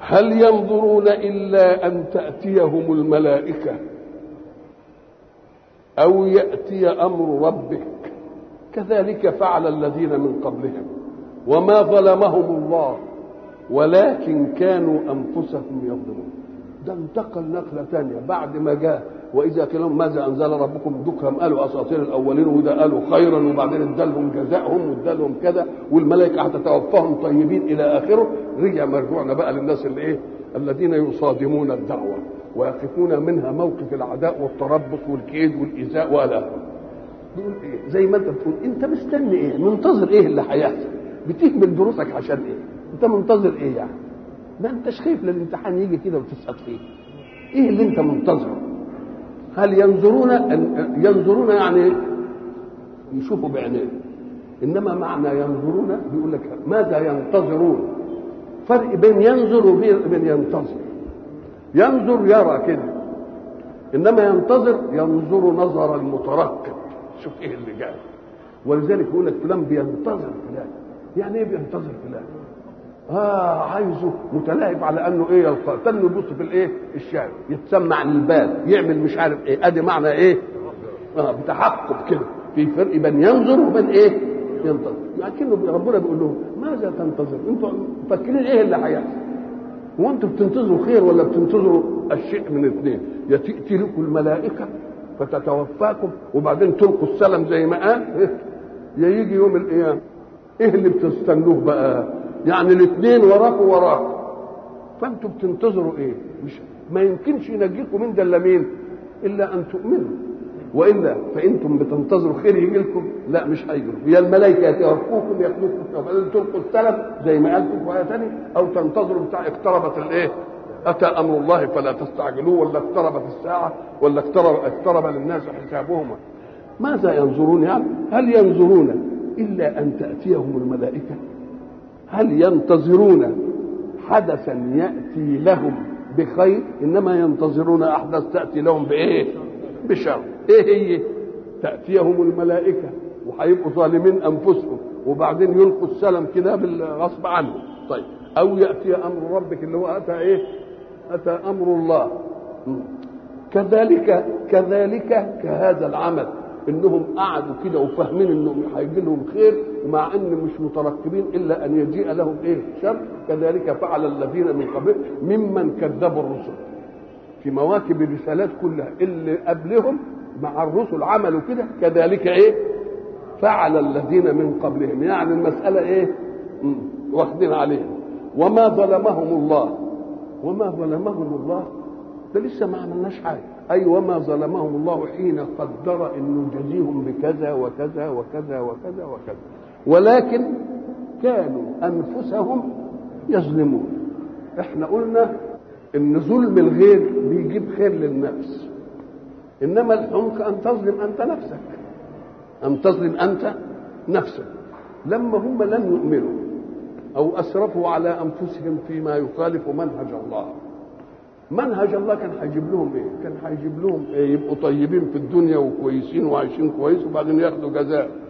هل ينظرون الا ان تاتيهم الملائكه او ياتي امر ربك كذلك فعل الذين من قبلهم وما ظلمهم الله ولكن كانوا انفسهم يظلمون ده انتقل نقله ثانيه بعد ما جاء واذا قيل لهم ماذا انزل ربكم دكهم قالوا اساطير الاولين وده قالوا خيرا وبعدين ادالهم جزاءهم وادالهم كذا والملائكه هتتوفاهم طيبين الى اخره رجع مرجوعنا بقى للناس اللي ايه الذين يصادمون الدعوه ويقفون منها موقف العداء والتربص والكيد والايذاء والى اخره بيقول ايه زي ما انت بتقول انت مستني ايه منتظر ايه اللي هيحصل بتهمل دروسك عشان ايه انت منتظر ايه يعني ما انتش خايف للامتحان يجي كده وتسقط فيه ايه اللي انت منتظره هل ينظرون أن ينظرون يعني يشوفوا بعينيه انما معنى ينظرون بيقول لك ماذا ينتظرون فرق بين ينظر وبين ينتظر ينظر يرى كده انما ينتظر ينظر نظر المترقب شوف ايه اللي جاي ولذلك يقول لك فلان بينتظر فلان يعني ايه بينتظر فلان اه عايزه متلاهب على انه ايه يلقى تاني يبص في الايه الشارع يتسمع للبال يعمل مش عارف ايه ادي معنى ايه اه بتحقق كده في فرق بين ينظر وبين ايه ينتظر لكنه ربنا بيقول لهم ماذا تنتظر انتوا مفكرين ايه اللي هيحصل هو انتوا بتنتظروا خير ولا بتنتظروا الشيء من اثنين يا تاتي لكم الملائكه فتتوفاكم وبعدين تلقوا السلم زي ما قال يا يجي يوم القيامه ايه اللي بتستنوه بقى يعني الاثنين وراكوا وراكوا فانتوا بتنتظروا ايه مش ما يمكنش ينجيكم من ده الا مين الا ان تؤمنوا والا فانتم بتنتظروا خير يجي لكم لا مش هيجي لكم يا الملائكه يتوفوكم ياخذوكم وبعدين تلقوا السلم زي ما قال في ايه ثانيه او تنتظروا بتاع اقتربت الايه اتى امر الله فلا تستعجلوه ولا اقتربت الساعه ولا اقترب اقترب للناس حسابهم ماذا ينظرون يعني هل ينظرون الا ان تاتيهم الملائكه هل ينتظرون حدثا ياتي لهم بخير انما ينتظرون احداث تاتي لهم بايه بشر ايه هي تاتيهم الملائكه وهيبقوا ظالمين انفسهم وبعدين يلقوا السلم كده بالغصب عنهم طيب او ياتي امر ربك اللي هو اتى ايه اتى امر الله كذلك كذلك كهذا العمل انهم قعدوا كده وفاهمين انهم هيجي لهم خير ومع ان مش مترقبين الا ان يجيء لهم ايه شر كذلك فعل الذين من قبل ممن كذبوا الرسل في مواكب الرسالات كلها اللي قبلهم مع الرسل عملوا كده كذلك ايه فعل الذين من قبلهم يعني المساله ايه واخدين عليها وما ظلمهم الله وما ظلمهم الله ده لسه ما عملناش حاجه اي وما ظلمهم الله حين قدر انه يجازيهم بكذا وكذا وكذا وكذا وكذا ولكن كانوا انفسهم يظلمون احنا قلنا ان ظلم الغير بيجيب خير للنفس انما الحمق ان تظلم انت نفسك ان تظلم انت نفسك لما هم لم يؤمنوا او اسرفوا على انفسهم فيما يخالف منهج الله منهج الله كان هيجيب لهم ايه؟ كان هيجيب لهم إيه؟ يبقوا طيبين في الدنيا وكويسين وعايشين كويس وبعدين ياخدوا جزاء